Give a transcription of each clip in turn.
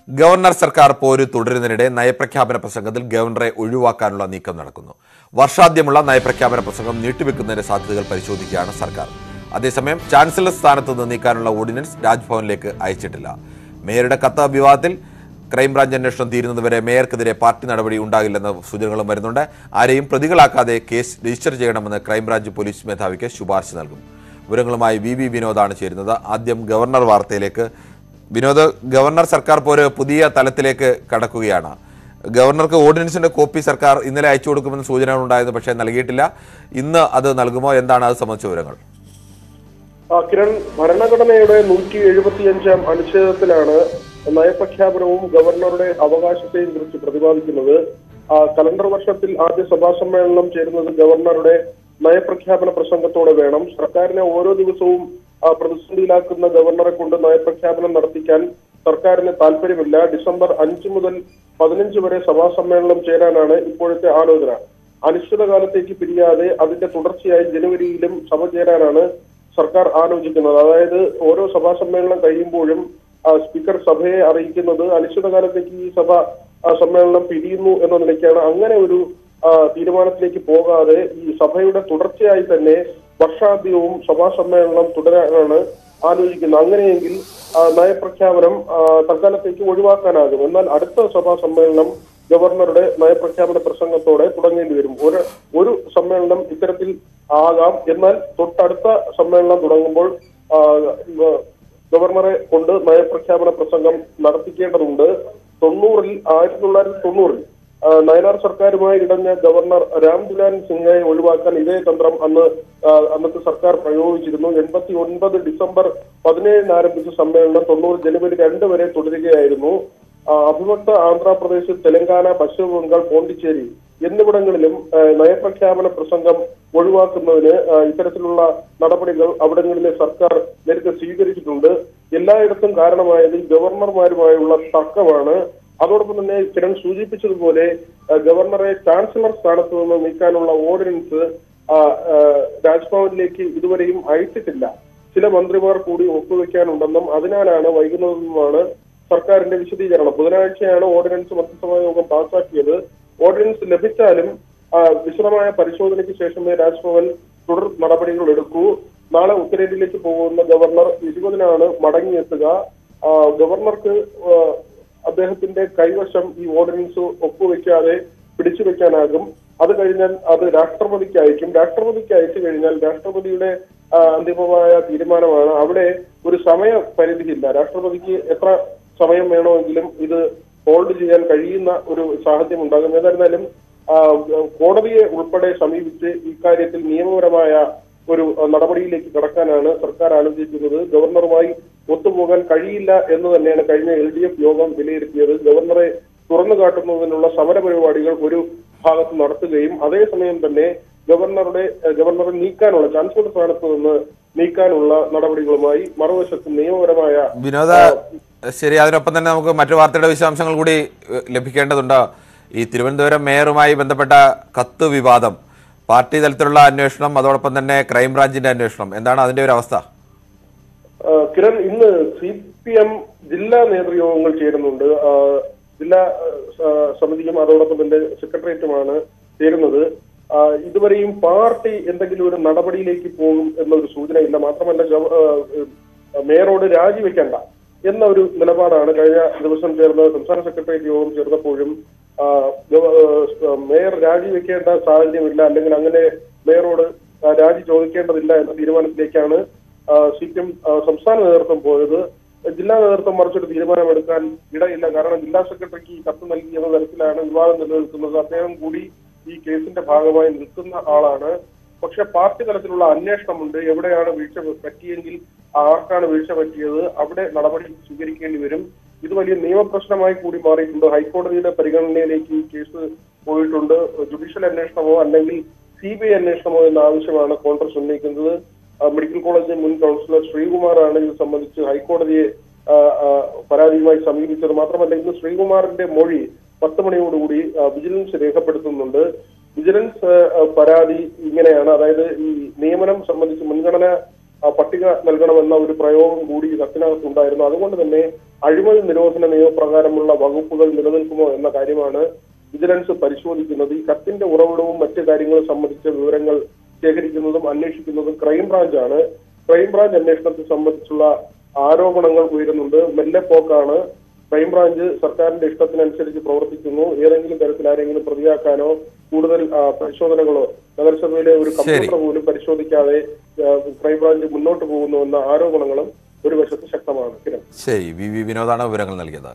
Governor സർക്കാർ പോര് തുടരുന്നതിനിടെ നയപ്രഖ്യാപന പ്രസംഗത്തിൽ ഗവർണറെ ഒഴിവാക്കാനുള്ള നീക്കം നടക്കുന്നു വർഷാദ്യമുള്ള നയപ്രഖ്യാപന പ്രസംഗം നീട്ടിവെക്കുന്നതിന്റെ സാധ്യതകൾ പരിശോധിക്കുകയാണ് സർക്കാർ അതേസമയം ചാൻസലർ സ്ഥാനത്ത് നിന്ന് നീക്കാനുള്ള ഓർഡിനൻസ് രാജ്ഭവനിലേക്ക് അയച്ചിട്ടില്ല മേയറുടെ കത്ത് വിവാദത്തിൽ ക്രൈംബ്രാഞ്ച് അന്വേഷണം തീരുന്നതുവരെ മേയർക്കെതിരെ പാർട്ടി നടപടി ഉണ്ടാകില്ലെന്ന സൂചനകളും വരുന്നുണ്ട് ആരെയും പ്രതികളാക്കാതെ കേസ് രജിസ്റ്റർ ചെയ്യണമെന്ന് ക്രൈംബ്രാഞ്ച് പോലീസ് മേധാവിക്ക് ശുപാർശ നൽകും വിവരങ്ങളുമായി വി വി വിനോദാണ് ചേരുന്നത് ആദ്യം ഗവർണർ വാർത്തയിലേക്ക് വിനോദ് ഗവർണർ സർക്കാർ പോര് പുതിയ തലത്തിലേക്ക് കടക്കുകയാണ് ഗവർണർക്ക് ഓർഡിനൻസിന്റെ കോപ്പി സർക്കാർ ഇന്നലെ അയച്ചു കൊടുക്കുമെന്ന് സൂചനകൾ ഉണ്ടായിരുന്നു പക്ഷേ നൽകിയിട്ടില്ല ഇന്ന് അത് നൽകുമോ എന്താണ് അത് സംബന്ധിച്ച വിവരങ്ങൾ ആ, കിരൺ ഭരണഘടനയുടെ നൂറ്റി എഴുപത്തിയഞ്ചാം അനുച്ഛേദത്തിലാണ് നയപ്രഖ്യാപനവും ഗവർണറുടെ അവകാശത്തെയും കുറിച്ച് പ്രതിപാദിക്കുന്നത് ആ, കലണ്ടർ വർഷത്തിൽ ആദ്യ സഭാ സമ്മേളനം ചേരുന്നത് ഗവർണറുടെ നയപ്രഖ്യാപന പ്രസംഗത്തോടെ വേണം സർക്കാരിനെ ഓരോ ദിവസവും ആ, പ്രതിസന്ധിയിലാക്കുന്ന ഗവർണറെ കൊണ്ട് നയപ്രഖ്യാപനം നടത്തിക്കാൻ സർക്കാരിന് താല്പര്യമില്ല ഡിസംബർ അഞ്ച് മുതൽ പതിനഞ്ച് വരെ സഭാ സമ്മേളനം ചേരാനാണ് ഇപ്പോഴത്തെ ആലോചന അനിശ്ചിതകാലത്തേക്ക് പിരിയാതെ അതിന്റെ തുടർച്ചയായി ജനുവരിയിലും സഭ ചേരാനാണ് സർക്കാർ ആലോചിക്കുന്നത് അതായത് ഓരോ സഭാ സമ്മേളനം കഴിയുമ്പോഴും ആ, സ്പീക്കർ സഭയെ അറിയിക്കുന്നത് അനിശ്ചിതകാലത്തേക്ക് ഈ സഭ ആ, സമ്മേളനം പിരിയുന്നു എന്ന നിലയ്ക്കാണ് അങ്ങനെ ഒരു ആ, തീരുമാനത്തിലേക്ക് പോകാതെ ഈ സഭയുടെ തുടർച്ചയായി തന്നെ വർഷാന്ത്യവും സഭാ സമ്മേളനം തുടരാനാണ് ആലോചിക്കുന്നത് അങ്ങനെയെങ്കിൽ ആ, നയപ്രഖ്യാപനം ആ, തൽക്കാലത്തേക്ക് ഒഴിവാക്കാനാകും എന്നാൽ അടുത്ത സഭാ സമ്മേളനം ഗവർണറുടെ നയപ്രഖ്യാപന പ്രസംഗത്തോടെ തുടങ്ങേണ്ടി വരും ഒരു ഒരു സമ്മേളനം ഇത്തരത്തിൽ ആകാം എന്നാൽ തൊട്ടടുത്ത സമ്മേളനം തുടങ്ങുമ്പോൾ ആ, ഗ- ഗവർണറെ കൊണ്ട് നയപ്രഖ്യാപന പ്രസംഗം നടത്തിക്കേണ്ടതുണ്ട് തൊണ്ണൂറിൽ ആയിരത്തി തൊള്ളായിരത്തി തൊണ്ണൂറിൽ ആ, നയനാർ സർക്കാരുമായി ഇടഞ്ഞ ഗവർണർ രാം ദുലാൻ സിംഗയെ ഒഴിവാക്കാൻ ഇതേ തന്ത്രം അന്ന് ആ, അന്നത്തെ സർക്കാർ പ്രയോഗിച്ചിരുന്നു എൺപത്തി ഒൻപത് ഡിസംബർ പതിനേഴിന് ആരംഭിച്ച സമ്മേളനം തൊണ്ണൂറ് ജനുവരി രണ്ട് വരെ തുടരുകയായിരുന്നു ആ, അഭിവക്ത ആന്ധ്രാപ്രദേശ് തെലങ്കാന പശ്ചിമ ബംഗാൾ പോണ്ടിച്ചേരി എന്നിവിടങ്ങളിലും ആ, നയപ്രഖ്യാപന പ്രസംഗം ഒഴിവാക്കുന്നതിന് ആ, ഇത്തരത്തിലുള്ള നടപടികൾ അവിടങ്ങളിലെ സർക്കാർ നേരത്തെ സ്വീകരിച്ചിട്ടുണ്ട് എല്ലായിടത്തും കാരണമായത് ഈ ഗവർണർമാരുമായുള്ള തർക്കമാണ് അതോടൊപ്പം തന്നെ കിരൺ സൂചിപ്പിച്ചതുപോലെ ആ, ഗവർണറെ ചാൻസലർ സ്ഥാനത്ത് നിന്ന് നീക്കാനുള്ള ഓർഡിനൻസ് ആ, ആ, രാജ്ഭവനിലേക്ക് ഇതുവരെയും അയച്ചിട്ടില്ല ചില മന്ത്രിമാർ കൂടി ഒപ്പുവെക്കാനുണ്ടെന്നും അതിനാലാണ് വൈകുന്നതെന്നുമാണ് സർക്കാരിന്റെ വിശദീകരണം ബുധനാഴ്ചയാണ് ഓർഡിനൻസ് മന്ത്രിസഭാ യോഗം പാസാക്കിയത് ഓർഡിനൻസ് ലഭിച്ചാലും ആ, വിശദമായ പരിശോധനയ്ക്ക് ശേഷമേ രാജ്ഭവൻ തുടർ നടപടികൾ എടുക്കൂ നാളെ ഉത്തരേന്ത്യയിലേക്ക് പോകുന്ന ഗവർണർ ഇരുപതിനാണ് മടങ്ങിയെത്തുക ആ, ഗവർണർക്ക് ആ, അദ്ദേഹത്തിന്റെ കൈവശം ഈ ഓർഡിനൻസ് ഒപ്പുവെക്കാതെ പിടിച്ചു വെക്കാനാകും അത് കഴിഞ്ഞാൽ അത് രാഷ്ട്രപതിക്ക് അയക്കും രാഷ്ട്രപതിക്ക് അയച്ചു കഴിഞ്ഞാൽ രാഷ്ട്രപതിയുടെ ആ, അന്തിമമായ തീരുമാനമാണ് അവിടെ ഒരു സമയ പരിധിയില്ല രാഷ്ട്രപതിക്ക് എത്ര സമയം വേണമെങ്കിലും ഇത് ഹോൾഡ് ചെയ്യാൻ കഴിയുന്ന ഒരു സാഹചര്യം ഉണ്ടാകും ഏതായിരുന്നാലും ആ, കോടതിയെ ഉൾപ്പെടെ സമീപിച്ച് ഇക്കാര്യത്തിൽ നിയമപരമായ ഒരു ആ, നടപടിയിലേക്ക് കടക്കാനാണ് സർക്കാർ ആലോചിക്കുന്നത് ഗവർണറുമായി ഒത്തുപോകാൻ കഴിയില്ല എന്ന് തന്നെയാണ് കഴിഞ്ഞ എൽ ഡി എഫ് യോഗം വിലയിരുത്തിയത് ഗവർണറെ തുറന്നു കാട്ടുന്നതിനുള്ള സമര പരിപാടികൾ ഒരു ഭാഗത്ത് നടത്തുകയും അതേസമയം തന്നെ ഗവർണറുടെ ഏഹ്, ഗവർണറെ നീക്കാനുള്ള ചാൻസലർ സ്ഥാനത്ത് നിന്ന് നീക്കാനുള്ള നടപടികളുമായി മറുവശത്ത് നിയമപരമായ വിനോദ ശരി അതിനൊപ്പം തന്നെ നമുക്ക് മറ്റു വാർത്തയുടെ വിശദാംശങ്ങൾ കൂടി ഏഹ്, ലഭിക്കേണ്ടതുണ്ട് ഈ തിരുവനന്തപുരം മേയറുമായി ബന്ധപ്പെട്ട കത്ത് വിവാദം പാർട്ടി തലത്തിലുള്ള അന്വേഷണം അതോടൊപ്പം തന്നെ ക്രൈംബ്രാഞ്ചിന്റെ അന്വേഷണം എന്താണ് അതിന്റെ ഒരു അവസ്ഥ ആ, കിരൺ ഇന്ന് സി പി എം ജില്ലാ നേതൃയോഗങ്ങൾ ചേരുന്നുണ്ട് ആ, ജില്ലാ ആ, സമിതിയും അതോടൊപ്പം തന്നെ സെക്രട്ടേറിയറ്റുമാണ് ചേരുന്നത് ആ, ഇതുവരെയും പാർട്ടി എന്തെങ്കിലും ഒരു നടപടിയിലേക്ക് പോകും എന്നൊരു സൂചനയില്ല മാത്രമല്ല ഗവ- ആ, ആ, മേയറോട് രാജിവെക്കേണ്ട എന്ന ഒരു നിലപാടാണ് കഴിഞ്ഞ ദിവസം ചേർന്ന സംസ്ഥാന സെക്രട്ടേറിയറ്റ് യോഗം ചേർന്നപ്പോഴും ആ, ഗവ- ആ, മേയർ രാജിവെക്കേണ്ട സാഹചര്യമില്ല അല്ലെങ്കിൽ അങ്ങനെ മേയറോട് ആ, രാജി ചോദിക്കേണ്ടതില്ല എന്ന തീരുമാനത്തിലേക്കാണ് സി പി എം സംസ്ഥാന നേതൃത്വം പോയത് ജില്ലാ നേതൃത്വം മറിച്ചൊരു തീരുമാനമെടുക്കാൻ ഇടയില്ല കാരണം ജില്ലാ സെക്രട്ടറിക്ക് ഈ കത്ത് നൽകി എന്ന തരത്തിലാണ് വിവാദം നിലനിൽക്കുന്നത് അദ്ദേഹം കൂടി ഈ കേസിന്റെ ഭാഗമായി നിൽക്കുന്ന ആളാണ് പക്ഷെ പാർട്ടി തലത്തിലുള്ള അന്വേഷണമുണ്ട് എവിടെയാണ് വീഴ്ച പറ്റിയെങ്കിൽ ആർക്കാണ് വീഴ്ച പറ്റിയത് അവിടെ നടപടി സ്വീകരിക്കേണ്ടി വരും ഇത് വലിയ നിയമപ്രശ്നമായി കൂടി മാറിയിട്ടുണ്ട് ഹൈക്കോടതിയുടെ പരിഗണനയിലേക്ക് ഈ കേസ് പോയിട്ടുണ്ട് ജുഡീഷ്യൽ അന്വേഷണമോ അല്ലെങ്കിൽ സി ബി ഐ അന്വേഷണമോ എന്ന ആവശ്യമാണ് കോൺഗ്രസ് ഉന്നയിക്കുന്നത് ആ, മെഡിക്കൽ കോളേജ് മുൻ കൗൺസിലർ ശ്രീകുമാറാണ് ഇത് സംബന്ധിച്ച് ഹൈക്കോടതിയെ ആ, ആ, പരാതിയുമായി സമീപിച്ചത് മാത്രമല്ല ഇന്ന് ശ്രീകുമാറിന്റെ മൊഴി പത്ത് മണിയോടുകൂടി ആ, വിജിലൻസ് രേഖപ്പെടുത്തുന്നുണ്ട് വിജിലൻസ് ആ, പരാതി ഇങ്ങനെയാണ് അതായത് ഈ നിയമനം സംബന്ധിച്ച് മുൻഗണന ആ, പട്ടിക നൽകണമെന്ന ഒരു പ്രയോഗം കൂടി ഈ കത്തിനകത്ത് ഉണ്ടായിരുന്നു അതുകൊണ്ട് തന്നെ അഴിമതി നിരോധന നിയമപ്രകാരമുള്ള വകുപ്പുകൾ നിലനിൽക്കുമോ എന്ന കാര്യമാണ് വിജിലൻസ് പരിശോധിക്കുന്നത് ഈ കത്തിന്റെ ഉറവിടവും മറ്റു കാര്യങ്ങളും സംബന്ധിച്ച വിവരങ്ങൾ ശേഖരിക്കുന്നതും അന്വേഷിക്കുന്നതും ക്രൈംബ്രാഞ്ചാണ് ക്രൈംബ്രാഞ്ച് അന്വേഷണത്തെ സംബന്ധിച്ചുള്ള ആരോപണങ്ങൾ ഉയരുന്നുണ്ട് മെല്ലെ പോക്കാണ് ക്രൈംബ്രാഞ്ച് സർക്കാരിന്റെ ഇഷ്ടത്തിനനുസരിച്ച് പ്രവർത്തിക്കുന്നു ഏതെങ്കിലും തരത്തിൽ ആരെങ്കിലും പ്രതിയാക്കാനോ കൂടുതൽ ആ, പരിശോധനകളോ നഗരസഭയിലെ ഒരു കമ്പ്യൂട്ടർ പോലും പരിശോധിക്കാതെ ആ, ക്രൈംബ്രാഞ്ച് മുന്നോട്ട് പോകുന്നു എന്ന ആരോപണങ്ങളും ഒരു വശത്ത് ശക്തമാണ് കിരൺ ശരി വി വി വിനോദാണ് വിവരങ്ങൾ നൽകിയത്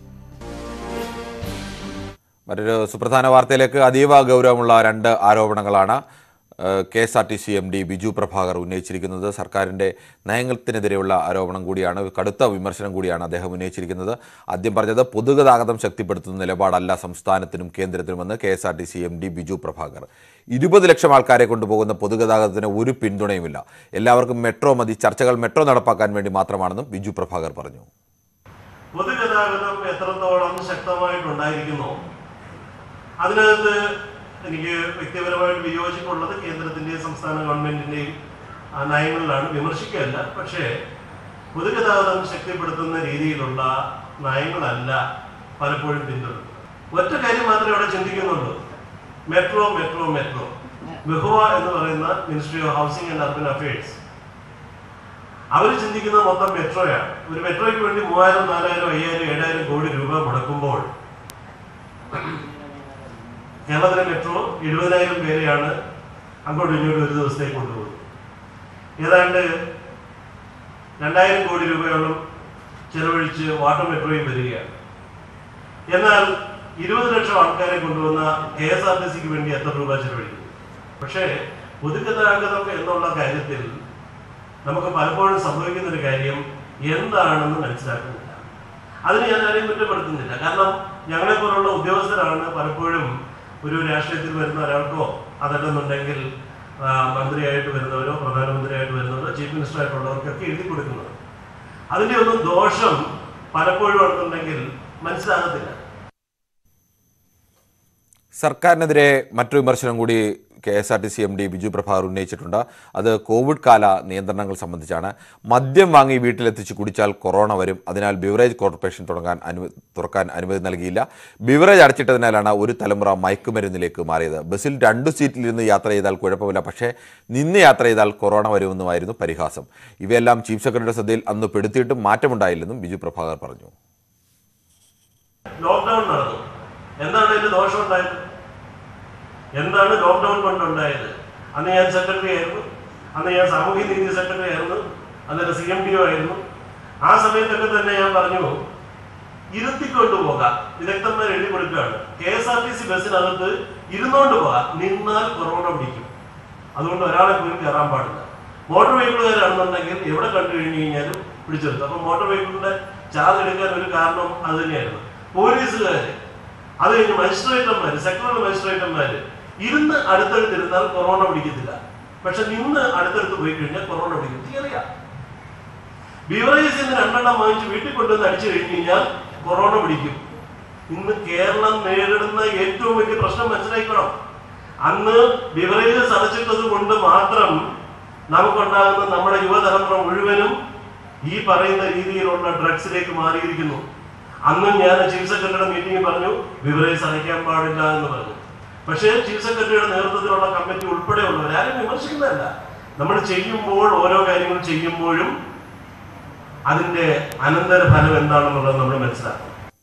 മറ്റൊരു സുപ്രധാന വാർത്തയിലേക്ക് അതീവ ഗൗരവമുള്ള രണ്ട് ആരോപണങ്ങളാണ് K S R T C M D Biju Prabhakar ഉന്നയിച്ചിരിക്കുന്നത് സർക്കാരിൻ്റെ നയങ്ങൾക്കെതിരെയുള്ള ആരോപണം കൂടിയാണ് കടുത്ത വിമർശനം കൂടിയാണ് അദ്ദേഹം ഉന്നയിച്ചിരിക്കുന്നത് ആദ്യം പറഞ്ഞത് പൊതുഗതാഗതം ശക്തിപ്പെടുത്തുന്ന നിലപാടല്ല സംസ്ഥാനത്തിനും കേന്ദ്രത്തിനുമെന്ന് K S R T C M D Biju Prabhakar ഇരുപത് ലക്ഷം ആൾക്കാരെ കൊണ്ടുപോകുന്ന പൊതുഗതാഗതത്തിന് ഒരു പിന്തുണയുമില്ല എല്ലാവർക്കും മെട്രോ മതി ചർച്ചകൾ മെട്രോ നടപ്പാക്കാൻ വേണ്ടി മാത്രമാണെന്നും ബിജു പ്രഭാകർ പറഞ്ഞു പൊതുഗതാഗതം എത്രത്തോളം ശക്തമായിട്ടുണ്ടായിരിക്കുന്നു അതിനകത്ത് എനിക്ക് വ്യക്തിപരമായിട്ട് വിയോജിപ്പുള്ളത് കേന്ദ്രത്തിന്റെയും സംസ്ഥാന ഗവൺമെന്റിന്റെയും ആ, നയങ്ങളിലാണ് വിമർശിക്കുകയല്ല പക്ഷേ പൊതുഗതാഗതം ശക്തിപ്പെടുത്തുന്ന രീതിയിലുള്ള നയങ്ങളല്ല പലപ്പോഴും പിന്തുടരുന്നത് ഒറ്റ കാര്യം മാത്രമേ അവിടെ ചിന്തിക്കുന്നുള്ളൂ മെട്രോ മെട്രോ മെട്രോ ബഹുവ എന്ന് പറയുന്ന ministry of housing and urban affairs അവർ ചിന്തിക്കുന്നത് മൊത്തം മെട്രോയാണ് ഒരു മെട്രോയ്ക്ക് വേണ്ടി മൂവായിരം നാലായിരം അയ്യായിരം ഏഴായിരം കോടി രൂപ മുടക്കുമ്പോൾ കേരളത്തിലെ മെട്രോ എഴുപതിനായിരം പേരെയാണ് അങ്ങോട്ടും ഇങ്ങോട്ടും ഒരു ദിവസത്തേക്ക് കൊണ്ടുപോകുന്നത് ഏതാണ്ട് രണ്ടായിരം കോടി രൂപയോളം ചെലവഴിച്ച് വാട്ടർ മെട്രോയും വരികയാണ് എന്നാൽ ഇരുപത് ലക്ഷം ആൾക്കാരെ കൊണ്ടുവന്ന കെ എസ് ആർ ടി സിക്ക് വേണ്ടി എത്ര രൂപ ചെലവഴിക്കുന്നു പക്ഷേ പൊതുഗതാഗതം എന്നുള്ള കാര്യത്തിൽ നമുക്ക് പലപ്പോഴും സംഭവിക്കുന്ന ഒരു കാര്യം എന്താണെന്ന് മനസ്സിലാക്കുന്നില്ല അതിന് ഞാൻ ആരെയും കുറ്റപ്പെടുത്തുന്നില്ല കാരണം ഞങ്ങളെ പോലുള്ള ഉദ്യോഗസ്ഥരാണ് പലപ്പോഴും ഒരു രാഷ്ട്രീയത്തിൽ വരുന്ന ഒരാൾക്കോ അതല്ലെന്നുണ്ടെങ്കിൽ ആ, മന്ത്രിയായിട്ട് വരുന്നവരോ പ്രധാനമന്ത്രിയായിട്ട് വരുന്നവരോ ചീഫ് മിനിസ്റ്റർ ആയിട്ടുള്ളവർക്കൊക്കെ എഴുതി കൊടുക്കുന്നത് അതിന്റെ ഒന്നും ദോഷം പലപ്പോഴും ആണെന്നുണ്ടെങ്കിൽ മനസ്സിലാകത്തില്ല സർക്കാരിനെതിരെ മറ്റൊരു വിമർശനം കൂടി K S R T C M D Biju Prabhakar ഉന്നയിച്ചിട്ടുണ്ട് അത് കോവിഡ് കാല നിയന്ത്രണങ്ങൾ സംബന്ധിച്ചാണ് മദ്യം വാങ്ങി വീട്ടിലെത്തിച്ച് കുടിച്ചാൽ കൊറോണ വരും അതിനാൽ ബിവറേജ് കോർപ്പറേഷൻ തുടങ്ങാൻ അനു തുറക്കാൻ അനുമതി നൽകിയില്ല ബിവറേജ് അടച്ചിട്ടതിനാലാണ് ഒരു തലമുറ മയക്കുമരുന്നിലേക്ക് മാറിയത് ബസ്സിൽ രണ്ടു സീറ്റിലിരുന്ന് യാത്ര ചെയ്താൽ കുഴപ്പമില്ല പക്ഷേ നിന്ന് യാത്ര ചെയ്താൽ കൊറോണ വരുമെന്നുമായിരുന്നു പരിഹാസം ഇവയെല്ലാം ചീഫ് സെക്രട്ടറിയുടെ ശ്രദ്ധയിൽ അന്ന് പെടുത്തിയിട്ടും മാറ്റമുണ്ടായില്ലെന്നും ബിജു പ്രഭാകർ പറഞ്ഞു ലോക്ക്ഡൌൺ നടന്നു എന്താണ് ഇതിന്റെ ദോഷം ഉണ്ടായത് എന്താണ് ലോക്ക്ഡൌൺ കൊണ്ടുണ്ടായത് അന്ന് ഞാൻ സെക്രട്ടറി ആയിരുന്നു അന്ന് ഞാൻ സാമൂഹ്യ നീതി സെക്രട്ടറി ആയിരുന്നു അന്നേരം സി എം ഡി ഒ ആയിരുന്നു ആ സമയത്തൊക്കെ തന്നെ ഞാൻ പറഞ്ഞു ഇരുത്തിക്കൊണ്ട് പോകാം വിദഗ്ധന്മാർ എഴുതി കൊടുക്കുകയാണ് K S R T C ബസ്സിനകത്ത് ഇരുന്നോണ്ട് പോകാം നിന്നാൽ കൊറോണ പിടിക്കും അതുകൊണ്ട് ഒരാളെ പോലും കയറാൻ പാടില്ല മോട്ടോർ വെഹിക്കിളുകാരാണെന്നുണ്ടെങ്കിൽ എവിടെ കണ്ടു കഴിഞ്ഞു കഴിഞ്ഞാലും പിടിച്ചെടുത്തു അപ്പൊ മോട്ടോർ വെഹിക്കിളിന്റെ ചാർജ് എടുക്കാൻ ഒരു കാരണം അത് തന്നെയായിരുന്നു പോലീസുകാര് അത് കഴിഞ്ഞ് മജിസ്ട്രേറ്റർമാര് സെക്ടറൽ മജിസ്ട്രേറ്റർമാര് ഇരുന്ന് അടുത്തടുത്തിരുന്നാൽ കൊറോണ പിടിക്കത്തില്ല പക്ഷെ നിന്ന് അടുത്തടുത്ത് പോയി കഴിഞ്ഞാൽ കൊറോണ പിടിക്കും തിയറിയാ ബിവറേജ് നിന്ന് രണ്ടെണ്ണം വാങ്ങിച്ച് വീട്ടിൽ കൊണ്ടുവന്ന് അടിച്ചു കഴിഞ്ഞു കഴിഞ്ഞാൽ കൊറോണ പിടിക്കും ഇന്ന് കേരളം നേരിടുന്ന ഏറ്റവും വലിയ പ്രശ്നം മനസ്സിലാക്കണം അന്ന് ബിവറേജസ് അടച്ചിട്ടത് കൊണ്ട് മാത്രം നമുക്കുണ്ടാകുന്ന നമ്മുടെ യുവതലമുറ മുഴുവനും ഈ പറയുന്ന രീതിയിലുള്ള ഡ്രഗ്സിലേക്ക് മാറിയിരിക്കുന്നു അന്നും ഞാൻ ചീഫ് സെക്രട്ടറിയുടെ മീറ്റിംഗിൽ പറഞ്ഞു ബിവറേജ് അടയ്ക്കാൻ പാടില്ല എന്ന് പറഞ്ഞു പക്ഷേ ചീഫ് സെക്രട്ടറിയുടെ നേതൃത്വത്തിലുള്ള കമ്മിറ്റി ഉൾപ്പെടെയുള്ളവർ ആരും വിമർശിക്കുന്നതല്ല നമ്മൾ ചെയ്യുമ്പോൾ ഓരോ കാര്യങ്ങൾ ചെയ്യുമ്പോഴും അതിന്റെ അനന്തരഫലം എന്താണെന്നുള്ളത് നമ്മൾ മനസ്സിലാക്കണം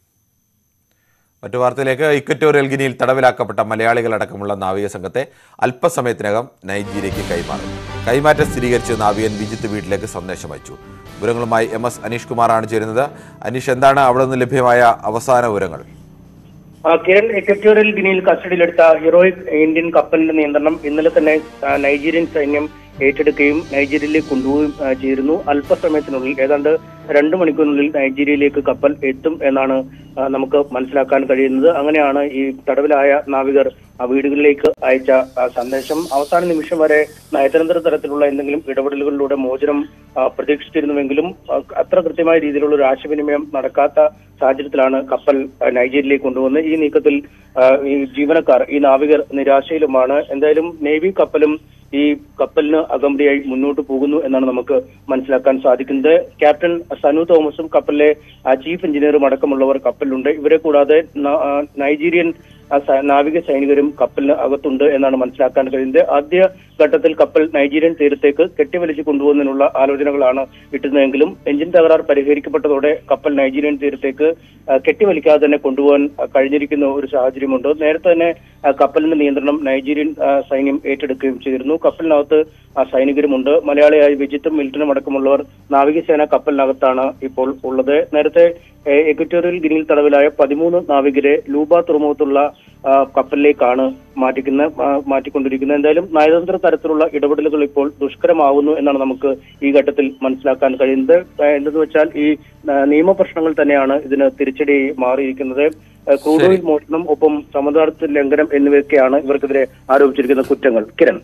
മറ്റു വാർത്തയിലേക്ക് ഇക്വറ്റോറിയൽ ഗിനിയിൽ തടവിലാക്കപ്പെട്ട മലയാളികളടക്കമുള്ള നാവിക സംഘത്തെ അല്പസമയത്തിനകം നൈജീരിയയ്ക്ക് കൈമാറും കൈമാറ്റം സ്ഥിരീകരിച്ച് നാവികൻ വിജിത്ത് വീട്ടിലേക്ക് സന്ദേശം അയച്ചു വിവരങ്ങളുമായി എം എസ് അനീഷ് കുമാറാണ് ചേരുന്നത് അനീഷ് എന്താണ് അവിടെ നിന്ന് ലഭ്യമായ അവസാന വിവരങ്ങൾ ആ, കിരൺ ഇക്വറ്റോറിയൽ ഗിനിയിൽ കസ്റ്റഡിയിലെടുത്ത ഹീറോയിക് ഇന്ത്യൻ കപ്പലിന്റെ നിയന്ത്രണം ഇന്നലെ തന്നെ ആ, നൈജീരിയൻ സൈന്യം ഏറ്റെടുക്കുകയും നൈജീരിയയിലേക്ക് കൊണ്ടുപോവുകയും ആ, ചെയ്തിരുന്നു അല്പസമയത്തിനുള്ളിൽ ഏതാണ്ട് രണ്ടു മണിക്കൂറിനുള്ളിൽ നൈജീരിയയിലേക്ക് കപ്പൽ എത്തും എന്നാണ് ആ, നമുക്ക് മനസ്സിലാക്കാൻ കഴിയുന്നത് അങ്ങനെയാണ് ഈ തടവിലായ നാവികർ ആ വീടുകളിലേക്ക് അയച്ച ആ, സന്ദേശം അവസാന നിമിഷം വരെ നയതന്ത്ര തലത്തിലുള്ള എന്തെങ്കിലും ഇടപെടലുകളിലൂടെ മോചനം ആ, പ്രതീക്ഷിച്ചിരുന്നുവെങ്കിലും ആ, അത്ര കൃത്യമായ രീതിയിലുള്ള ഒരു ആശയവിനിമയം നടക്കാത്ത സാഹചര്യത്തിലാണ് കപ്പൽ ആ, നൈജീരിയയിലേക്ക് കൊണ്ടുവന്നത് ഈ നീക്കത്തിൽ ആ, ഈ ജീവനക്കാർ ഈ നാവികർ നിരാശയിലുമാണ് എന്തായാലും നേവി കപ്പലും ഈ കപ്പലിന് അകമ്പടിയായി മുന്നോട്ട് പോകുന്നു എന്നാണ് നമുക്ക് മനസ്സിലാക്കാൻ സാധിക്കുന്നത് ക്യാപ്റ്റൻ സനു തോമസും കപ്പലിലെ ആ, ചീഫ് എഞ്ചിനീയറും അടക്കമുള്ളവർ കപ്പലിലുണ്ട് ഇവരെ കൂടാതെ ന- ആ, നൈജീരിയൻ ആ, സ- നാവിക സൈനികരും കപ്പലിന് അകത്തുണ്ട് എന്നാണ് മനസ്സിലാക്കാൻ കഴിയുന്നത് ആദ്യ ഘട്ടത്തിൽ കപ്പൽ നൈജീരിയൻ തീരത്തേക്ക് കെട്ടിവലിച്ച് കൊണ്ടുപോകുന്നതിനുള്ള ആലോചനകളാണ് ഇട്ടുന്നതെങ്കിലും എഞ്ചിൻ തകരാർ പരിഹരിക്കപ്പെട്ടതോടെ കപ്പൽ നൈജീരിയൻ തീരത്തേക്ക് ആ, കെട്ടിവലിക്കാതെ തന്നെ കൊണ്ടുപോകാൻ ആ, കഴിഞ്ഞിരിക്കുന്ന ഒരു സാഹചര്യമുണ്ട് നേരത്തെ തന്നെ ആ, കപ്പലിന്റെ നിയന്ത്രണം നൈജീരിയൻ ആ, സൈന്യം ഏറ്റെടുക്കുകയും ചെയ്തിരുന്നു കപ്പലിനകത്ത് ആ സൈനികരുമുണ്ട് മലയാളിയായ വിജിത്തും മിൽട്ടനും അടക്കമുള്ളവർ നാവികസേന കപ്പലിനകത്താണ് ഇപ്പോൾ ഉള്ളത് നേരത്തെ ഏ, എക്വറ്റോറിയൽ ഗിനിയിൽ തടവിലായ പതിമൂന്ന് നാവികരെ ലൂബ തുറമുഖത്തുള്ള ആ, കപ്പലിലേക്കാണ് മാറ്റിക്കുന്ന ആ, മാറ്റിക്കൊണ്ടിരിക്കുന്നത് എന്തായാലും നയതന്ത്ര തരത്തിലുള്ള ഇടപെടലുകൾ ഇപ്പോൾ ദുഷ്കരമാവുന്നു എന്നാണ് നമുക്ക് ഈ ഘട്ടത്തിൽ മനസ്സിലാക്കാൻ കഴിയുന്നത് ആ, എന്തെന്ന് വെച്ചാൽ ഈ ആ, നിയമപ്രശ്നങ്ങൾ തന്നെയാണ് ഇതിന് തിരിച്ചടി മാറിയിരിക്കുന്നത് ആ, ക്രൂഡ് ഓയിൽ മോഷണം ഒപ്പം സമുദ്രാർത്ഥ ലംഘനം എന്നിവയൊക്കെയാണ് ഇവർക്കെതിരെ ആരോപിച്ചിരിക്കുന്ന കുറ്റങ്ങൾ കിരൺ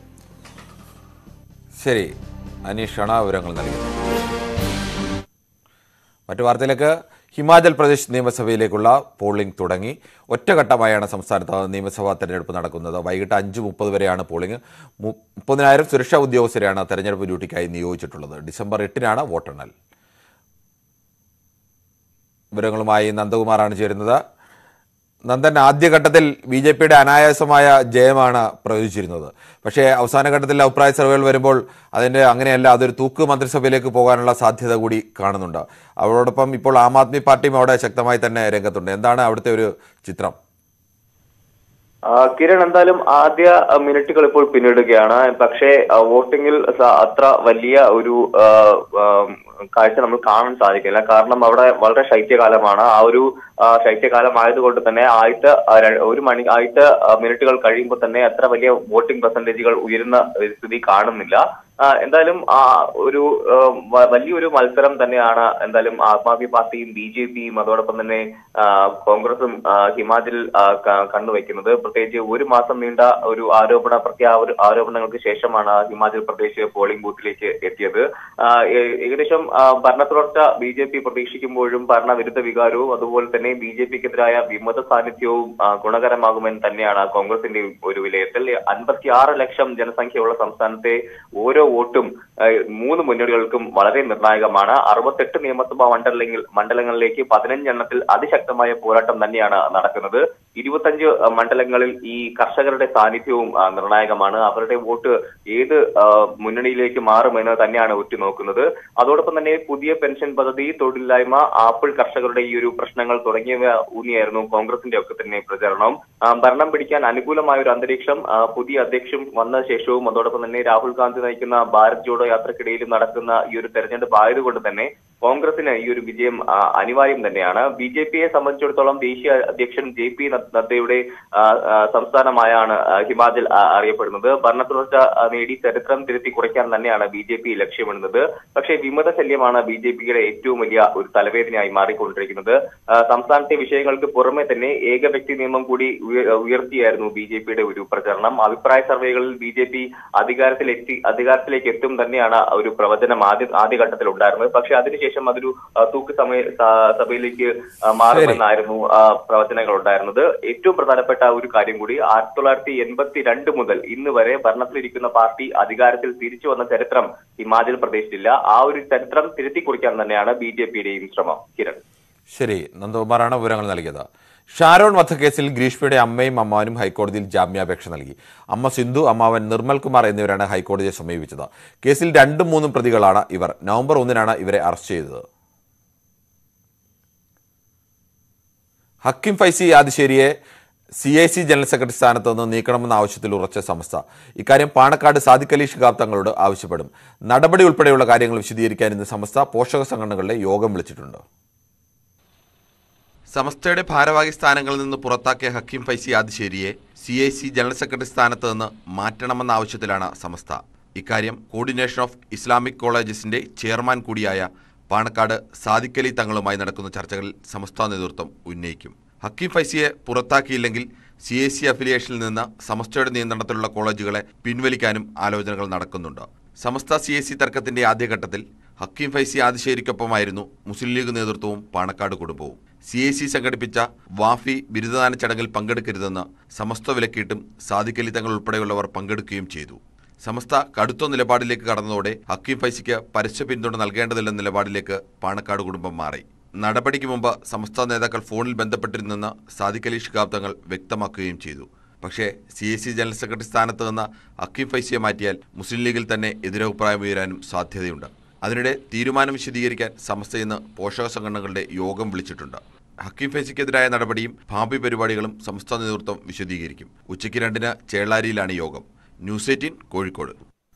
ശരി അനീഷാണ് ആ വിവരങ്ങൾ നൽകിയത് മറ്റു വാർത്തയിലേക്ക് ഹിമാചൽ പ്രദേശ് നിയമസഭയിലേക്കുള്ള പോളിംഗ് തുടങ്ങി ഒറ്റഘട്ടമായാണ് സംസ്ഥാനത്ത് നിയമസഭാ തെരഞ്ഞെടുപ്പ് നടക്കുന്നത് വൈകിട്ട് അഞ്ച് മുപ്പത് വരെയാണ് പോളിംഗ് മു- മുപ്പതിനായിരം സുരക്ഷാ ഉദ്യോഗസ്ഥരെയാണ് തെരഞ്ഞെടുപ്പ് ഡ്യൂട്ടിക്കായി നിയോഗിച്ചിട്ടുള്ളത് ഡിസംബർ എട്ടിനാണ് വോട്ടെണ്ണൽ വിവരങ്ങളുമായി നന്ദകുമാറാണ് ചേരുന്നത് നന്ദൻ ആദ്യഘട്ടത്തിൽ ബി ജെ പിയുടെ അനായാസമായ ജയമാണ് പ്രവചിച്ചിരുന്നത് പക്ഷേ അവസാന ഘട്ടത്തിൽ അഭിപ്രായ സർവേകൾ വരുമ്പോൾ അതിൻ്റെ അങ്ങനെയല്ല അതൊരു തൂക്ക് മന്ത്രിസഭയിലേക്ക് പോകാനുള്ള സാധ്യത കൂടി കാണുന്നുണ്ട് അവരോടൊപ്പം ഇപ്പോൾ ആം ആദ്മി പാർട്ടിയും അവിടെ ശക്തമായി തന്നെ രംഗത്തുണ്ട് എന്താണ് അവിടുത്തെ ഒരു ചിത്രം ആ, കിരൺ എന്തായാലും ആദ്യ ആ, മിനിറ്റുകൾ ഇപ്പോൾ പിന്നിടുകയാണ് പക്ഷേ ആ, വോട്ടിംഗിൽ സ- അത്ര വലിയ ഒരു ആ, ആ, കാഴ്ച നമ്മൾ കാണാൻ സാധിക്കില്ല കാരണം അവിടെ വളരെ ശൈത്യകാലമാണ് ആ ഒരു ആ, ശൈത്യകാലം ആയതുകൊണ്ട് തന്നെ ആദ്യത്തെ ആ, ര- ഒരു മണി ആദ്യത്തെ ആ, മിനിറ്റുകൾ കഴിയുമ്പോൾ തന്നെ അത്ര വലിയ വോട്ടിംഗ് പെർസെന്റേജുകൾ ഉയരുന്ന ഒരു സ്ഥിതി കാണുന്നില്ല ആ, എന്തായാലും ആ ഒരു ആ, വ- വലിയൊരു മത്സരം തന്നെയാണ് എന്തായാലും ആം ആദ്മി പാർട്ടിയും ബി ജെ പിയും അതോടൊപ്പം തന്നെ ആ, കോൺഗ്രസും ആ, ഹിമാചലിൽ ആ, ക- കണ്ടുവയ്ക്കുന്നത് പ്രത്യേകിച്ച് ഒരു മാസം നീണ്ട ഒരു ആരോപണ പ്രത്യാ- ആരോപണങ്ങൾക്ക് ശേഷമാണ് ഹിമാചൽ പ്രദേശ് പോളിംഗ് ബൂത്തിലേക്ക് എത്തിയത് ആ, ഏ- ഏകദേശം ആ, ഭരണ തുടർച്ച ബി ജെ പി പ്രതീക്ഷിക്കുമ്പോഴും ഭരണവിരുദ്ധ വികാരവും അതുപോലെ തന്നെ ബി ജെ പിക്കെതിരായ വിമത സാന്നിധ്യവും ആ, ഗുണകരമാകുമെന്ന് തന്നെയാണ് കോൺഗ്രസിന്റെ ഒരു വിലയിരുത്തൽ അൻപത്തിയാറ് ലക്ഷം ജനസംഖ്യയുള്ള സംസ്ഥാനത്തെ ഓരോ വോട്ടും ആ, മൂന്ന് മുന്നണികൾക്കും വളരെ നിർണായകമാണ് അറുപത്തെട്ട് നിയമസഭാ മണ്ഡലങ്ങളിൽ മണ്ഡലങ്ങളിലേക്ക് പതിനഞ്ചെണ്ണത്തിൽ അതിശക്തമായ പോരാട്ടം തന്നെയാണ് നടക്കുന്നത് ഇരുപത്തഞ്ച് മണ്ഡലങ്ങളിൽ ഈ കർഷകരുടെ സാന്നിധ്യവും ആ, നിർണായകമാണ് അവരുടെ വോട്ട് ഏത് ആ, മുന്നണിയിലേക്ക് മാറുമെന്ന് തന്നെയാണ് ഉറ്റുനോക്കുന്നത് അതോടൊപ്പം തന്നെ പുതിയ പെൻഷൻ പദ്ധതി തൊഴിലില്ലായ്മ ആപ്പിൾ കർഷകരുടെ ഈ ഒരു പ്രശ്നങ്ങൾ തുടങ്ങിയവ ഊന്നിയായിരുന്നു കോൺഗ്രസിന്റെ ഒക്കെ തന്നെ പ്രചരണം ആ, ഭരണം പിടിക്കാൻ അനുകൂലമായ ഒരു അന്തരീക്ഷം ആ, പുതിയ അധ്യക്ഷൻ വന്ന ശേഷവും അതോടൊപ്പം തന്നെ രാഹുൽ ഗാന്ധി നയിക്കുന്ന ഭാരത് ജോഡോ യാത്രക്കിടയിലും നടക്കുന്ന ഈ ഒരു തെരഞ്ഞെടുപ്പ് ആയതുകൊണ്ട് തന്നെ കോൺഗ്രസിന് ഈ ഒരു വിജയം ആ, അനിവാര്യം തന്നെയാണ് ബി ജെ പിയെ സംബന്ധിച്ചിടത്തോളം ദേശീയ അധ്യക്ഷൻ ജെ പി നദ്ദയുടെ ആ, ആ, സംസ്ഥാനമായാണ് ആ, ഹിമാചൽ ആ, അറിയപ്പെടുന്നത് ഭരണ തുടർച്ച ആ, നേടി ചരിത്രം തിരുത്തി കുറയ്ക്കാൻ തന്നെയാണ് ബി ജെ പി ലക്ഷ്യമിടുന്നത് പക്ഷേ വിമത ശല്യമാണ് ബി ജെ പിയുടെ ഏറ്റവും വലിയ ഒരു തലവേദനയായി മാറിക്കൊണ്ടിരിക്കുന്നത് ആ, സംസ്ഥാനത്തെ വിഷയങ്ങൾക്ക് പുറമെ തന്നെ ഏക വ്യക്തി നിയമം കൂടി ഉയ- ഉയർത്തിയായിരുന്നു ബി ജെ പിയുടെ ഒരു പ്രചരണം അഭിപ്രായ സർവേകളിൽ ബി ജെ പി അധികാരത്തിലെത്തി അധികാരത്തിലേക്ക് എത്തും തന്നെയാണ് ഒരു പ്രവചനം ആദ്യ ആദ്യഘട്ടത്തിൽ ഉണ്ടായിരുന്നത് പക്ഷേ അതിനുശേഷം അതൊരു ആ, തൂക്ക് സമയ സ- സഭയിലേക്ക് ആ, മാറുമെന്നായിരുന്നു ആ, പ്രവചനങ്ങൾ ഉണ്ടായിരുന്നത് ഏറ്റവും പ്രധാനപ്പെട്ട ഒരു കാര്യം കൂടി ആയിരത്തി തൊള്ളായിരത്തി എൺപത്തി രണ്ട് മുതൽ ഇന്ന് വരെ ഭരണത്തിലിരിക്കുന്ന പാർട്ടി അധികാരത്തിൽ തിരിച്ചു വന്ന ചരിത്രം ഹിമാചൽ പ്രദേശിലില്ല ആ ഒരു ചരിത്രം തിരുത്തി കുറിക്കാൻ തന്നെയാണ് ബി ജെ പിയുടെയും ശ്രമം കിരൺ ശരി നന്ദകുമാറാണ് വിവരങ്ങൾ നൽകിയത് ഷാരോൺ വധക്കേസിൽ ഗ്രീഷ്മയുടെ അമ്മയും അമ്മാവനും ഹൈക്കോടതിയിൽ ജാമ്യാപേക്ഷ നൽകി അമ്മ സിന്ധു അമ്മാവൻ നിർമ്മൽ കുമാർ എന്നിവരാണ് ഹൈക്കോടതിയെ സമീപിച്ചത് കേസിൽ രണ്ടും മൂന്നും പ്രതികളാണ് ഇവർ നവംബർ ഒന്നിനാണ് ഇവരെ അറസ്റ്റ് ചെയ്തത് ഹക്കിം ഫൈസി ആദിശ്ശേരിയെ C I C general secretary സ്ഥാനത്ത് നിന്ന് നീക്കണമെന്ന ആവശ്യത്തിൽ ഉറച്ച സമസ്ത ഇക്കാര്യം പാണക്കാട് സാദിഖ് അലി ഷിഹാബ് തങ്ങളോട് ആവശ്യപ്പെടും നടപടി ഉൾപ്പെടെയുള്ള കാര്യങ്ങൾ വിശദീകരിക്കാൻ ഇന്ന് സമസ്ത പോഷക സംഘടനകളുടെ യോഗം വിളിച്ചിട്ടുണ്ട് സമസ്തയുടെ ഭാരവാഹി സ്ഥാനങ്ങളിൽ നിന്ന് പുറത്താക്കിയ ഹക്കീം ഫൈസി ആദിശ്ശേരിയെ C I C general secretary സ്ഥാനത്ത് നിന്ന് മാറ്റണമെന്ന ആവശ്യത്തിലാണ് സമസ്ത ഇക്കാര്യം കോർഡിനേഷൻ ഓഫ് ഇസ്ലാമിക് കോളേജസിന്റെ ചെയർമാൻ കൂടിയായ പാണക്കാട് സാദിഖ് അലി തങ്ങളുമായി നടക്കുന്ന ചർച്ചകളിൽ സമസ്ത നേതൃത്വം ഉന്നയിക്കും ഹക്കീം ഫൈസിയെ പുറത്താക്കിയില്ലെങ്കിൽ സി ഐ സി അഫിലിയേഷനിൽ നിന്ന് സമസ്തയുടെ നിയന്ത്രണത്തിലുള്ള കോളേജുകളെ പിൻവലിക്കാനും ആലോചനകൾ നടക്കുന്നുണ്ട് സമസ്ത സി ഐ സി തർക്കത്തിന്റെ ആദ്യഘട്ടത്തിൽ ഹക്കീം ഫൈസി ആദിശ്ശേരിക്കൊപ്പമായിരുന്നു മുസ്ലിം ലീഗ് നേതൃത്വവും പാണക്കാട് കുടുംബവും സി ഐ സി സംഘടിപ്പിച്ച വാഫി ബിരുദദാന ചടങ്ങിൽ പങ്കെടുക്കരുതെന്ന് സമസ്ത വിലക്കിയിട്ടും സാദിഖ് അലി തങ്ങൾ ഉൾപ്പെടെയുള്ളവർ പങ്കെടുക്കുകയും ചെയ്തു സമസ്ത കടുത്ത നിലപാടിലേക്ക് കടന്നതോടെ ഹക്കീം ഫൈസിക്ക് പരസ്യ പിന്തുണ നൽകേണ്ടതില്ലെന്ന നിലപാടിലേക്ക് പാണക്കാട് കുടുംബം മാറി നടപടിക്ക് മുമ്പ് സമസ്ത നേതാക്കൾ ഫോണിൽ ബന്ധപ്പെട്ടിരുന്നെന്ന് സാദിഖ് അലി ഷിഹാബ് തങ്ങൾ വ്യക്തമാക്കുകയും ചെയ്തു പക്ഷേ C S C general secretary സ്ഥാനത്ത് നിന്ന് ഹക്കീം ഫൈസിയെ മാറ്റിയാൽ മുസ്ലിം ലീഗിൽ തന്നെ എതിരഭിപ്രായം ഉയരാനും സാധ്യതയുണ്ട് അതിനിടെ തീരുമാനം വിശദീകരിക്കാൻ സമസ്ത ഇന്ന് പോഷക സംഘടനകളുടെ യോഗം വിളിച്ചിട്ടുണ്ട് ഹക്കീം ഫൈസിക്കെതിരായ നടപടിയും ഭാവി പരിപാടികളും സംസ്ഥാന നേതൃത്വം വിശദീകരിക്കും ഉച്ചയ്ക്ക് രണ്ടിന് ചേളാരിയിലാണ് യോഗം ന്യൂസ് എയ്റ്റീൻ കോഴിക്കോട്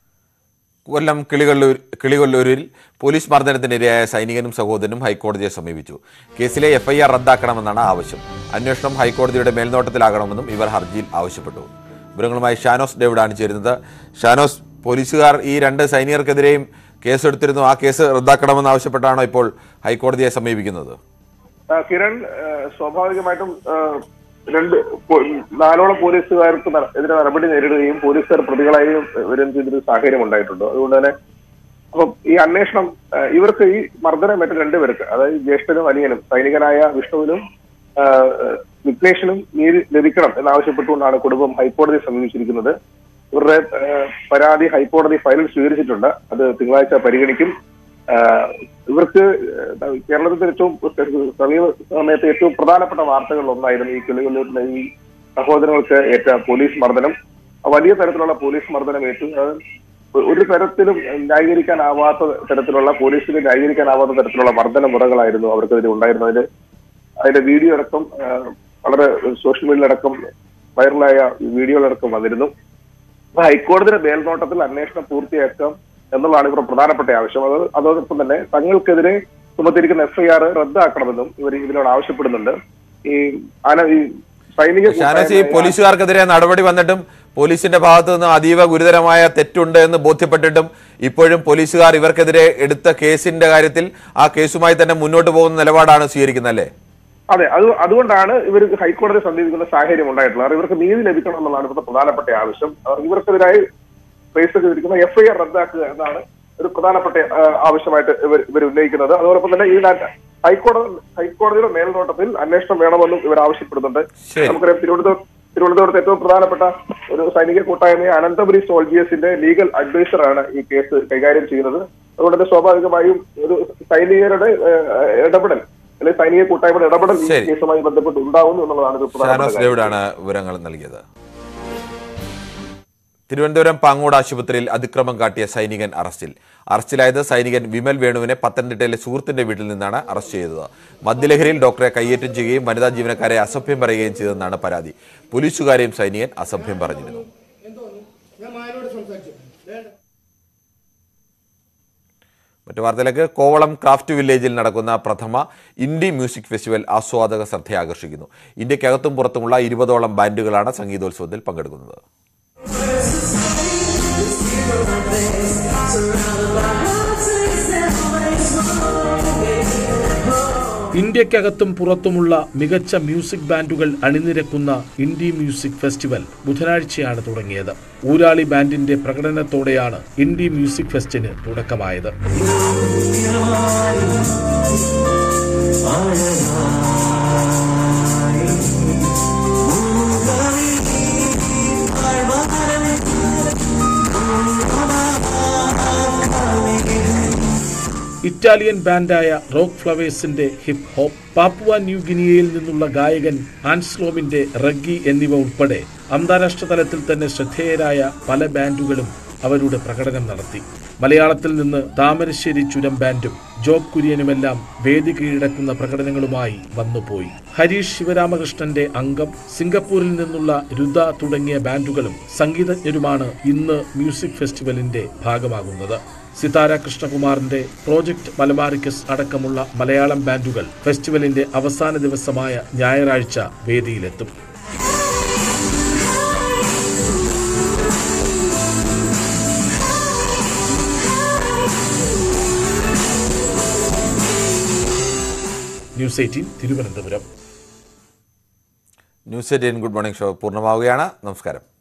കൊല്ലം കിളികൊല്ലൂർ കിളികൊല്ലൂരിൽ പോലീസ് മർദ്ദനത്തിനിരയായ സൈനികനും സഹോദരനും ഹൈക്കോടതിയെ സമീപിച്ചു കേസിലെ എഫ്ഐആർ റദ്ദാക്കണമെന്നാണ് ആവശ്യം അന്വേഷണം ഹൈക്കോടതിയുടെ മേൽനോട്ടത്തിലാകണമെന്നും ഇവർ ഹർജിയിൽ ആവശ്യപ്പെട്ടു വിവരങ്ങളുമായി ഷാനോസ് ഡേവിഡാണ് ചേരുന്നത് ഷാനോസ് പോലീസുകാർ ഈ രണ്ട് സൈനികർക്കെതിരെയും കേസെടുത്തിരുന്നു ആ കേസ് റദ്ദാക്കണമെന്ന് ആവശ്യപ്പെട്ടാണോ ഇപ്പോൾ ഹൈക്കോടതിയെ സമീപിക്കുന്നത് ആ, കിരൺ ആ, സ്വാഭാവികമായിട്ടും ആ, രണ്ട് പോ- നാലോളം പോലീസുകാർക്ക് ന- എതിരെ നടപടി നേരിടുകയും പോലീസുകാർ പ്രതികളായും വരും ചെയ്തൊരു സാഹചര്യം ഉണ്ടായിട്ടുണ്ട് അതുകൊണ്ട് തന്നെ അപ്പം ഈ അന്വേഷണം ആ, ഇവർക്ക് ഈ മർദ്ദനം ഏറ്റ രണ്ടുപേർക്ക് അതായത് ജ്യേഷ്ഠനും അനിയനും സൈനികനായ വിഷ്ണുവിനും ആ, വിഘ്നേഷിനും നീതി ലഭിക്കണം എന്നാവശ്യപ്പെട്ടുകൊണ്ടാണ് കുടുംബം ഹൈക്കോടതിയെ സമീപിച്ചിരിക്കുന്നത് ഇവരുടെ ആ, പരാതി ഹൈക്കോടതി ഫയലിൽ സ്വീകരിച്ചിട്ടുണ്ട് അത് തിങ്കളാഴ്ച പരിഗണിക്കും ആ, ഇവർക്ക് ആ, കേരളത്തിൽ ഏറ്റവും സമീപ സമയത്ത് ഏറ്റവും പ്രധാനപ്പെട്ട വാർത്തകളിൽ ഒന്നായിരുന്നു ഈ കിളികൊല്ലൂരിലെ ഈ സഹോദരങ്ങൾക്ക് ഏറ്റ പോലീസ് മർദ്ദനം വലിയ തരത്തിലുള്ള പോലീസ് മർദ്ദനം ഏറ്റു അത് ഒരു തരത്തിലും ന്യായീകരിക്കാനാവാത്ത തരത്തിലുള്ള പോലീസിന് ന്യായീകരിക്കാനാവാത്ത തരത്തിലുള്ള മർദ്ദന മുറകളായിരുന്നു അവർക്കെതിരെ ഉണ്ടായിരുന്നത് അതിന്റെ വീഡിയോ അടക്കം ആ, വളരെ സോഷ്യൽ മീഡിയയിലടക്കം വൈറലായ വീഡിയോകളടക്കം വന്നിരുന്നു അപ്പൊ ഹൈക്കോടതിയുടെ മേൽനോട്ടത്തിൽ അന്വേഷണം പൂർത്തിയാക്കാം എന്നുള്ളതാണ് ഇവരുടെ പ്രധാനപ്പെട്ട ആവശ്യം അത് അതോടൊപ്പം തന്നെ തങ്ങൾക്കെതിരെ ചുമത്തിരിക്കുന്ന എഫ്ഐആർ റദ്ദാക്കണമെന്നും ഇവർ ഇതിനോട് ആവശ്യപ്പെടുന്നുണ്ട് ഈ ആന ഈ സൈനിക ഷാനോസ് ഈ കൂട്ടായ്മയായ- പോലീസുകാർക്കെതിരെ നടപടി വന്നിട്ടും പോലീസിന്റെ ഭാഗത്തു നിന്ന് അതീവ ഗുരുതരമായ തെറ്റുണ്ട് എന്ന് ബോധ്യപ്പെട്ടിട്ടും ഇപ്പോഴും പോലീസുകാർ ഇവർക്കെതിരെ എടുത്ത കേസിന്റെ കാര്യത്തിൽ ആ കേസുമായി തന്നെ മുന്നോട്ട് പോകുന്ന നിലപാടാണ് സ്വീകരിക്കുന്നത് അല്ലേ അതെ അത് അതുകൊണ്ടാണ് ഇവർ ഹൈക്കോടതി സമീപിക്കുന്ന സാഹചര്യം ഉണ്ടായിട്ടുള്ളത് കാരണം ഇവർക്ക് നീതി ലഭിക്കണം എന്നുള്ളതാണ് ഇവിടുത്തെ പ്രധാനപ്പെട്ട ആവശ്യം അവർ ഇവർക്കെതിരായി രജിസ്റ്റർ ചെയ്തിരിക്കുന്ന എഫ്ഐആർ റദ്ദാക്കുക എന്നാണ് ഒരു പ്രധാനപ്പെട്ട ആ, ആവശ്യമായിട്ട് ഇവർ ഇവർ ഉന്നയിക്കുന്നത് അതോടൊപ്പം തന്നെ ഈ നാട്ട് ഹൈക്കോടതി ഹൈക്കോടതിയുടെ മേൽനോട്ടത്തിൽ അന്വേഷണം വേണമെന്നും ഇവർ ആവശ്യപ്പെടുന്നുണ്ട് ശരി. നമുക്കറിയാം തിരുവനന്തപുരം തിരുവനന്തപുരത്ത് ഏറ്റവും പ്രധാനപ്പെട്ട ഒരു സൈനിക കൂട്ടായ്മയെ അനന്തപുരി സോൾജിയേഴ്സിന്റെ ലീഗൽ അഡ്വൈസറാണ് ഈ കേസ് കൈകാര്യം ചെയ്യുന്നത് അതുകൊണ്ട് തന്നെ സ്വാഭാവികമായും ഒരു സൈനികരുടെ ഏഹ്, ഇടപെടൽ അല്ലെങ്കിൽ സൈനിക കൂട്ടായ്മയുടെ ഇടപെടൽ ഈ ശരി. കേസുമായി ബന്ധപ്പെട്ട് ഉണ്ടാവുന്നു എന്നുള്ളതാണ് ഒരു പ്രധാനപ്പെട്ട ഷാനോസ് കാര്യം. ഡേവിഡാണ് വിവരങ്ങൾ നൽകിയത് തിരുവനന്തപുരം പാങ്ങോട് ആശുപത്രിയിൽ അതിക്രമം കാട്ടിയ സൈനികൻ അറസ്റ്റിൽ അറസ്റ്റിലായത് സൈനികൻ വിമൽ വേണുവിനെ പത്തനംതിട്ടയിലെ സുഹൃത്തിന്റെ വീട്ടിൽ നിന്നാണ് അറസ്റ്റ് ചെയ്തത് മദ്യലഹരിയിൽ ഡോക്ടറെ കയ്യേറ്റം ചെയ്യുകയും വനിതാ ജീവനക്കാരെ അസഭ്യം പറയുകയും ചെയ്തെന്നാണ് പരാതി പോലീസുകാരെയും സൈനികൻ അസഭ്യം പറഞ്ഞിരുന്നു മറ്റു വാർത്തയിലേക്ക് കോവളം ക്രാഫ്റ്റ് വില്ലേജിൽ നടക്കുന്ന പ്രഥമ ഇൻഡി മ്യൂസിക് ഫെസ്റ്റിവൽ ആസ്വാദക ശ്രദ്ധ ആകർഷിക്കുന്നു ഇന്ത്യക്കകത്തും പുറത്തുമുള്ള ഇരുപതോളം ബാൻഡുകളാണ് സംഗീതോത്സവത്തിൽ പങ്കെടുക്കുന്നത് ഇന്ത്യക്കകത്തും പുറത്തുമുള്ള മികച്ച മ്യൂസിക് ബാൻഡുകൾ അണിനിരക്കുന്ന ഇൻഡി മ്യൂസിക് ഫെസ്റ്റിവൽ ബുധനാഴ്ചയാണ് തുടങ്ങിയത് ഊരാളി ബാൻഡിന്റെ പ്രകടനത്തോടെയാണ് ഇൻഡി മ്യൂസിക് ഫെസ്റ്റിന് തുടക്കമായത് ഇറ്റാലിയൻ ബാൻഡായ റോക്ക് ഫ്ലവേഴ്സിന്റെ ഹിപ്പ് ഹോപ്പ് പാപ്പുവ ന്യൂ ഗിനിയയിൽ നിന്നുള്ള ഗായകൻ ആൻസ്ലോമിന്റെ റഗ്ഗി എന്നിവ ഉൾപ്പെടെ അന്താരാഷ്ട്ര തലത്തിൽ തന്നെ ശ്രദ്ധേയരായ പല ബാൻഡുകളും അവരുടെ പ്രകടനം നടത്തി മലയാളത്തിൽ നിന്ന് താമരശ്ശേരി ചുരം ബാൻഡും ജോബ് കുര്യനുമെല്ലാം വേദി കീഴടക്കുന്ന പ്രകടനങ്ങളുമായി വന്നുപോയി ഹരീഷ് ശിവരാമകൃഷ്ണന്റെ അംഗം സിംഗപ്പൂരിൽ നിന്നുള്ള രുദ തുടങ്ങിയ ബാൻഡുകളും സംഗീതജ്ഞരുമാണ് ഇന്ന് മ്യൂസിക് ഫെസ്റ്റിവലിന്റെ ഭാഗമാകുന്നത് സിതാര കൃഷ്ണകുമാറിന്റെ പ്രോജക്ട് മലബാറിക്കസ് അടക്കമുള്ള മലയാളം ബാൻഡുകൾ ഫെസ്റ്റിവലിന്റെ അവസാന ദിവസമായ ഞായറാഴ്ച വേദിയിലെത്തും news eighteen Thiruvananthapuram news eighteen good morning show പൂർണ്ണമാവുകയാണ് നമസ്കാരം